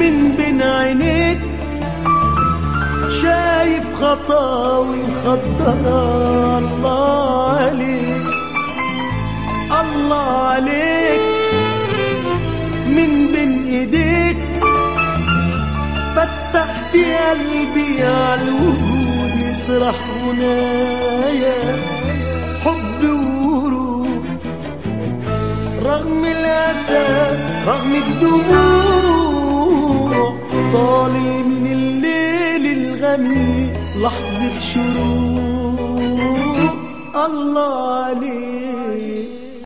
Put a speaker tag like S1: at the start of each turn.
S1: من بين عينيك شايف خطاوي مخضرة الله عليك الله عليك من بين ايديك فتحت قلبي على الوجود يطرح هنايا حب وروح رغم الأسى رغم الدموع طالع من الليل الغميق لحظة شروق الله عليك